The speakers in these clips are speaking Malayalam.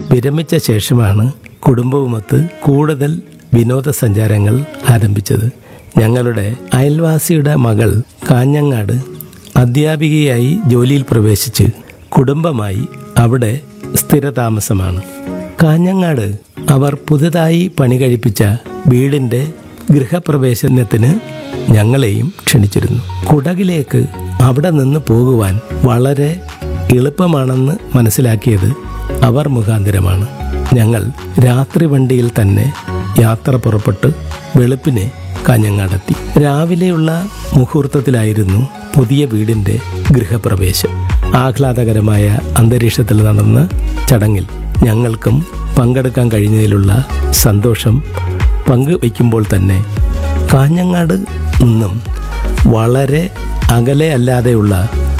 വിരമിച്ച ശേഷമാണ് കുടുംബവുമൊത്ത് കൂടുതൽ വിനോദസഞ്ചാരങ്ങൾ ആരംഭിച്ചത് ഞങ്ങളുടെ അയൽവാസിയുടെ മകൾ കാഞ്ഞങ്ങാട് അധ്യാപികയായി ജോലിയിൽ പ്രവേശിച്ച് കുടുംബമായി അവിടെ സ്ഥിരതാമസമാണ് കാഞ്ഞങ്ങാട് അവർ പുതുതായി പണി കഴിപ്പിച്ച വീടിന്റെ ഗൃഹപ്രവേശനത്തിന് ഞങ്ങളെയും ക്ഷണിച്ചിരുന്നു കുടകിലേക്ക് അവിടെ നിന്ന് പോകുവാൻ വളരെ എളുപ്പമാണെന്ന് മനസ്സിലാക്കിയത് അവർ മുഖാന്തരമാണ് ഞങ്ങൾ രാത്രി വണ്ടിയിൽ തന്നെ യാത്ര പുറപ്പെട്ട് വെളുപ്പിനെ കാഞ്ഞങ്ങാടെത്തി രാവിലെയുള്ള മുഹൂർത്തത്തിലായിരുന്നു പുതിയ വീടിന്റെ ഗൃഹപ്രവേശം ആഹ്ലാദകരമായ അന്തരീക്ഷത്തിൽ നടന്ന ചടങ്ങിൽ ഞങ്ങൾക്കും പങ്കെടുക്കാൻ കഴിഞ്ഞതിലുള്ള സന്തോഷം പങ്കുവയ്ക്കുമ്പോൾ തന്നെ കാഞ്ഞങ്ങാട് നിന്നും വളരെ അകലെ അല്ലാതെയുള്ള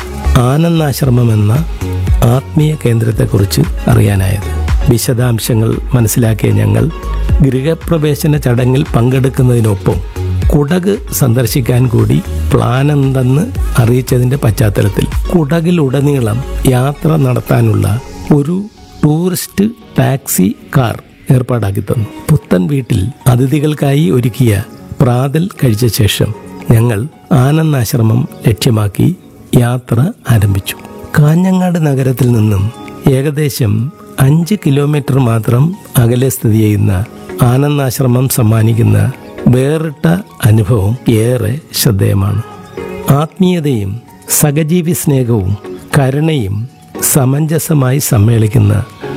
ആനന്ദാശ്രമം എന്ന ആത്മീയ കേന്ദ്രത്തെക്കുറിച്ച് അറിയാനായത് വിശദാംശങ്ങൾ മനസ്സിലാക്കിയ ഞങ്ങൾ ഗൃഹപ്രവേശന ചടങ്ങിൽ പങ്കെടുക്കുന്നതിനൊപ്പം കുടക് സന്ദർശിക്കാൻ കൂടി പ്ലാൻ എന്തെന്ന് അറിയിച്ചതിന്റെ പശ്ചാത്തലത്തിൽ കുടകിലുടനീളം യാത്ര നടത്താനുള്ള ഒരു ടൂറിസ്റ്റ് ടാക്സി കാർ ഏർപ്പാടാക്കി തന്നു പുത്തൻ വീട്ടിൽ അതിഥികൾക്കായി ഒരുക്കിയ പ്രാതൽ കഴിച്ച ശേഷം ഞങ്ങൾ ആനന്ദാശ്രമം ലക്ഷ്യമാക്കി യാത്ര ആരംഭിച്ചു കാഞ്ഞങ്ങാട് നഗരത്തിൽ നിന്നും ഏകദേശം അഞ്ച് കിലോമീറ്റർ മാത്രം അകലെ സ്ഥിതി ചെയ്യുന്ന ആനന്ദാശ്രമം സമ്മാനിക്കുന്ന വേറിട്ട അനുഭവം ഏറെ ശ്രദ്ധേയമാണ് ആത്മീയതയും സഹജീവി സ്നേഹവും കരുണയും സമഞ്ജസമായി സമ്മേളിക്കുന്ന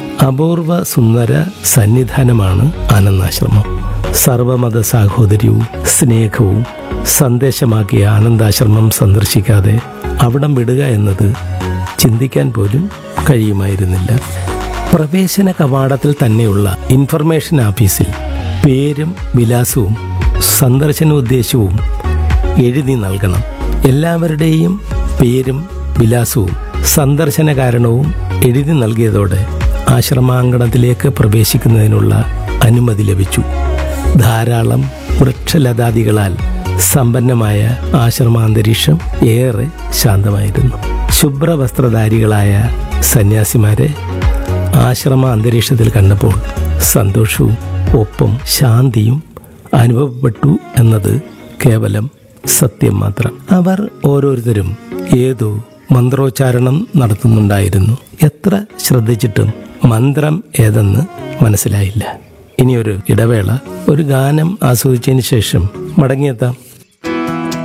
അപൂർവ സുന്ദര സന്നിധാനമാണ് ആനന്ദാശ്രമം സർവമത സാഹോദര്യവും സ്നേഹവും സന്ദേശമാക്കിയ ആനന്ദാശ്രമം സന്ദർശിക്കാതെ അവിടം വിടുക എന്നത് ചിന്തിക്കാൻ പോലും കഴിയുമായിരുന്നില്ല പ്രവേശന കവാടത്തിൽ തന്നെയുള്ള ഇൻഫർമേഷൻ ഓഫീസിൽ പേരും വിലാസവും സന്ദർശന ഉദ്ദേശവും എഴുതി നൽകണം എല്ലാവരുടെയും പേരും വിലാസവും സന്ദർശന കാരണവും എഴുതി നൽകിയതോടെ ആശ്രമാങ്കണത്തിലേക്ക് പ്രവേശിക്കുന്നതിനുള്ള അനുമതി ലഭിച്ചു ധാരാളം വൃക്ഷലതാദികളാൽ സമ്പന്നമായ ആശ്രമാന്തരീക്ഷം ഏറെ ശാന്തമായിരുന്നു ശുഭ്രവസ്ത്രധാരികളായ സന്യാസിമാരെ ആശ്രമ അന്തരീക്ഷത്തിൽ കണ്ടപ്പോൾ സന്തോഷവും ഒപ്പം ശാന്തിയും അനുഭവപ്പെട്ടു എന്നത് കേവലം സത്യം മാത്രം അവർ ഓരോരുത്തരും ഏതോ മന്ത്രോച്ചാരണം നടത്തുന്നുണ്ടായിരുന്നു എത്ര ശ്രദ്ധിച്ചിട്ടും മന്ത്രം ഏതെന്ന് മനസ്സിലായില്ല ഇനിയൊരു ഇടവേള ഒരു ഗാനം ആസ്വദിച്ചതിന് ശേഷം മടങ്ങിയെത്താം